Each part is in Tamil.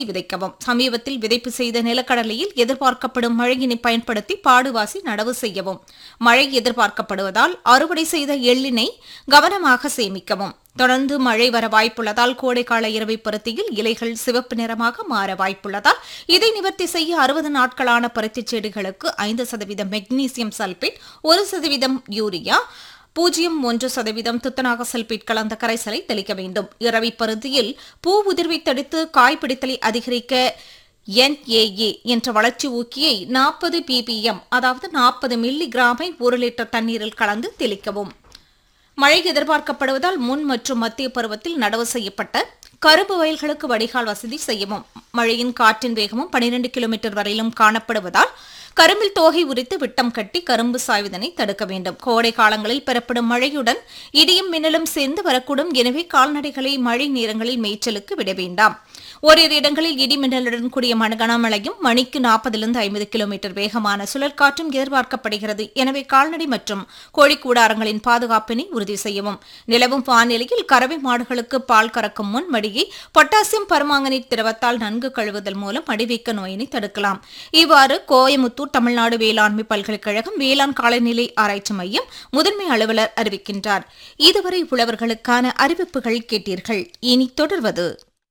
விதைக்கவும் சமீபத்தில் விதைப்பு செய்த நிலக்கடலையில் எதிர்பார்க்கப்படும் மழையினை பயன்படுத்தி பாடுவாசி நடவு செய்யவும் மழை எதிர்பார்க்கப்படுவதால் அறுவடை செய்த எள்ளினை கவனமாக சேமிக்கவும் தொடர்ந்து மழை வர வாய்ப்புள்ளதால் கோடைக்கால இரவை பருத்தியில் இலைகள் சிவப்பு நிறமாக மாற வாய்ப்புள்ளதால் இதை நிவர்த்தி செய்ய அறுபது நாட்களான பருத்தி செடிகளுக்கு ஐந்து சதவீதம் மெக்னீசியம் சல்பேட் ஒரு சதவீதம் யூரியா பூஜ்ஜியம் ஒன்று சதவீதம் துத்தநாக சல்பேட் கலந்த கரைசலை தெளிக்க வேண்டும் இரவி பருத்தியில் பூ உதிர்வை தடுத்து காய் பிடித்தலை அதிகரிக்க NAA என்ற வளர்ச்சி ஊக்கியை நாற்பது ppm அதாவது நாற்பது மில்லி கிராமை ஒரு லிட்டர் தண்ணீரில் கலந்து தெளிக்கவும் மழை எதிர்பார்க்கப்படுவதால் முன் மற்றும் மத்திய பருவத்தில் நடவு செய்யப்பட்ட கரும்பு வயல்களுக்கு வடிகால் வசதி செய்யவும் மழையின் காற்றின் வேகமும் 12 கிலோமீட்டர் வரையிலும் காணப்படுவதால் கரும்பில் தோகை உரித்து விட்டம் கட்டி கரும்பு சாய்வதனை தடுக்க வேண்டும் கோடை காலங்களில் பெறப்படும் மழையுடன் இடியும் மின்னலும் சேர்ந்து வரக்கூடும் எனவே கால்நடைகளை மழை நேரங்களில் மேய்ச்சலுக்கு விட வேண்டாம் ஓரிரு இடங்களில் இடி மின்னலுடன் கூடிய மண் கனமழையும் மணிக்கு நாற்பதிலிருந்து ஐம்பது கிலோமீட்டர் வேகமான சுழற்காற்றும் எதிர்பார்க்கப்படுகிறது எனவே கால்நடை மற்றும் கோழி கூடாரங்களின் பாதுகாப்பினை உறுதி செய்யவும் நிலவும் வானிலையில் கறவை மாடுகளுக்கு பால் கறக்கும் முன் மடியை பொட்டாசியம் பரமாங்கனேட் திரவத்தால் நன்கு கழுவுதல் மூலம் மடிவீக்க நோயினை தடுக்கலாம் இவ்வாறு கோயமுத்தூர் தமிழ்நாடு வேளாண்மை பல்கலைக்கழகம் வேளாண் காலநிலை ஆராய்ச்சி மையம் முதன்மை அலுவலர் அறிவிக்கின்றார் இதுவரை உழவர்களுக்கான அறிவிப்புகள் கேட்டீர்கள் இனி தொடர்வது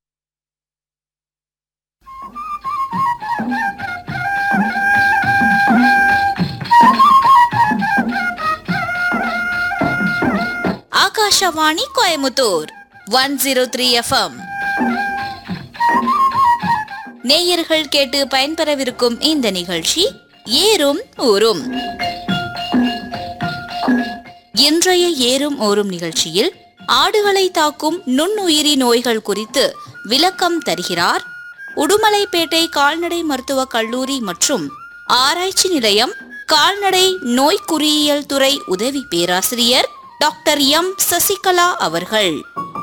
Akashvani Coimbatore one zero three FM நேயர்கள் கேட்டு பயன்பெறவிருக்கும் இந்த நிகழ்ச்சி ஏறும் ஊரும் இன்றைய ஏறும் ஊரும் நிகழ்ச்சியில் ஆடுகளை தாக்கும் நுண்ணுயிரி நோய்கள் குறித்து விளக்கம் தருகிறார் உடுமலைப்பேட்டை கால்நடை மருத்துவக் கல்லூரி மற்றும் ஆராய்ச்சி நிலையம் கால்நடை நோய் குறியியல் துறை உதவி பேராசிரியர் டாக்டர் எம் சசிகலா அவர்கள்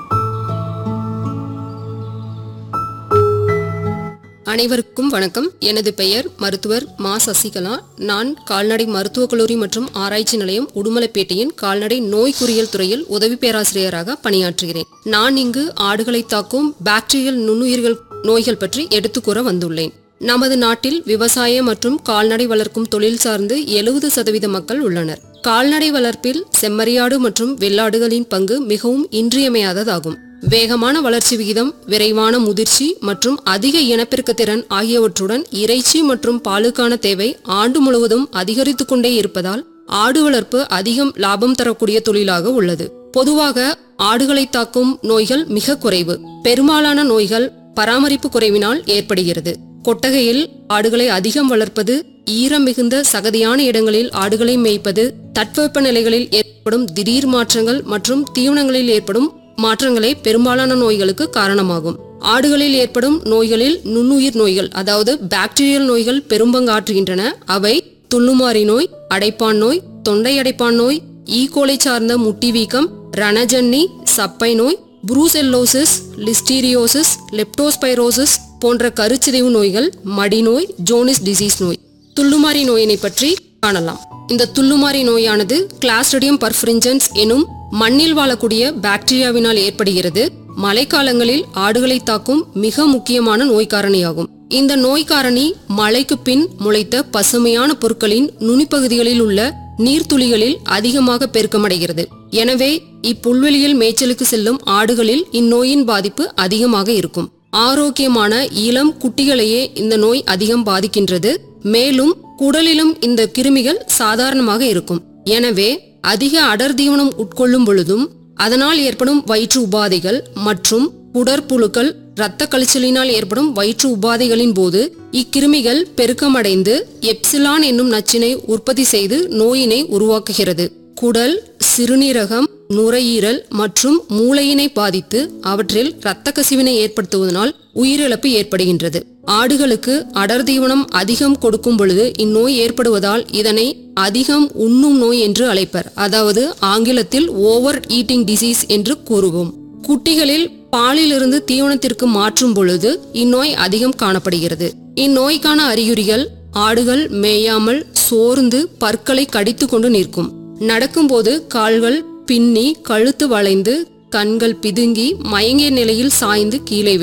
அனைவருக்கும் வணக்கம் எனது பெயர் மருத்துவர் மா சசிகலா நான் கால்நடை மருத்துவக் கல்லூரி மற்றும் ஆராய்ச்சி நிலையம் உடுமலைப்பேட்டையின் கால்நடை நோய் குறியல் துறையில் உதவி பேராசிரியராக பணியாற்றுகிறேன் நான் இங்கு ஆடுகளை தாக்கும் பாக்டீரியல் நுண்ணுயிர்கள் நோய்கள் பற்றி எடுத்துக் கூற வந்துள்ளேன் நமது நாட்டில் விவசாயம் மற்றும் கால்நடை வளர்க்கும் தொழில் சார்ந்து எழுபது சதவீத மக்கள் உள்ளனர் கால்நடை வளர்ப்பில் செம்மறியாடு மற்றும் வெள்ளாடுகளின் பங்கு மிகவும் இன்றியமையாததாகும் வேகமான வளர்ச்சி விகிதம் விரைவான முதிர்ச்சி மற்றும் அதிக இனப்பெருக்க திறன் ஆகியவற்றுடன் இறைச்சி மற்றும் பாலுக்கான தேவை ஆண்டு முழுவதும் அதிகரித்து கொண்டே இருப்பதால் ஆடு வளர்ப்பு அதிகம் லாபம் தரக்கூடிய தொழிலாக உள்ளது பொதுவாக ஆடுகளை தாக்கும் நோய்கள் மிக குறைவு பெரும்பாலான நோய்கள் பராமரிப்பு குறைவினால் ஏற்படுகிறது கொட்டகையில் ஆடுகளை அதிகம் வளர்ப்பது ஈரம் மிகுந்த சகதியான இடங்களில் ஆடுகளை மேய்ப்பது தட்பவெப்ப நிலைகளில் ஏற்படும் திடீர் மாற்றங்கள் மற்றும் தீவனங்களில் ஏற்படும் மாற்றங்களே பெரும்பாலான நோய்களுக்கு காரணமாகும் ஆடுகளில் ஏற்படும் நோய்களில் நுண்ணுயிர் நோய்கள் அதாவது பாக்டீரியல் நோய்கள் பெரும்பங்காற்றுகின்றன அவை துள்ளுமாறி நோய் அடைப்பான் நோய் தொண்டை அடைப்பான் நோய் ஈகோலை சார்ந்த முட்டி வீக்கம் ரணஜன்னி சப்பை நோய் புரூசெல்லோசிஸ் லிஸ்டீரியோசிஸ் லெப்டோஸ்பைரோசிஸ் போன்ற கருச்சிதைவு நோய்கள் மடிநோய் ஜோனிஸ் டிசீஸ் நோய் துள்ளுமாறி நோயினை பற்றி காணலாம் இந்த துள்ளுமாறி நோயானது கிளாஸ்ட்ரிடியம் பர்ஃபரிஞ்சன்ஸ் எனும் மண்ணில் வாழக்கூடிய பாக்டீரியாவினால் ஏற்படுகிறது மழைக்காலங்களில் ஆடுகளை தாக்கும் மிக முக்கியமான நோய் காரணியாகும் இந்த நோய் காரணி மழைக்கு பின் முளைத்த பசுமையான பொருட்களின் நுனிப்பகுதிகளில் உள்ள நீர்த்துளிகளில் அதிகமாக பெருக்கமடைகிறது எனவே இப்புல்வெளியில் மேய்ச்சலுக்கு செல்லும் ஆடுகளில் இந்நோயின் பாதிப்பு அதிகமாக இருக்கும் ஆரோக்கியமான இளம் குட்டிகளையே இந்த நோய் அதிகம் பாதிக்கின்றது மேலும் குடலிலும் இந்த கிருமிகள் சாதாரணமாக இருக்கும் எனவே அதிக அடர் தீவனம் உட்கொள்ளும் பொழுதும் அதனால் ஏற்படும் வயிற்று உபாதைகள் மற்றும் குடற்புழுக்கள் இரத்த கழிச்சலினால் ஏற்படும் வயிற்று உபாதைகளின் போது இக்கிருமிகள் பெருக்கமடைந்து எப்சிலான் என்னும் நச்சினை உற்பத்தி செய்து நோயினை உருவாக்குகிறது குடல் சிறுநீரகம் நுரையீரல் மற்றும் மூளையினை பாதித்து அவற்றில் இரத்த கசிவினை ஏற்படுத்துவதனால் உயிரிழப்பு ஏற்படுகின்றது ஆடுகளுக்கு அடர் தீவனம் அதிகம் கொடுக்கும் பொழுது இந்நோய் ஏற்படுவதால் இதனை அதிகம் உண்ணும் நோய் என்று அழைப்பர் அதாவது ஆங்கிலத்தில் ஓவர் ஈட்டிங் டிசீஸ் என்று கூறுவோம் குட்டிகளில் பாலிலிருந்து தீவனத்திற்கு மாற்றும் பொழுது இந்நோய் அதிகம் காணப்படுகிறது இந்நோய்க்கான அறிகுறிகள் ஆடுகள் மேயாமல் சோர்ந்து பற்களை கடித்து கொண்டு நிற்கும் நடக்கும்போது கால்கள் பின்னி கழுத்து வளைந்து கண்கள் பிதுங்கி மயங்கிய நிலையில் சாய்ந்து கீழே விழும்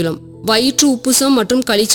வயிற்று உப்புசம் மற்றும் கழிச்சு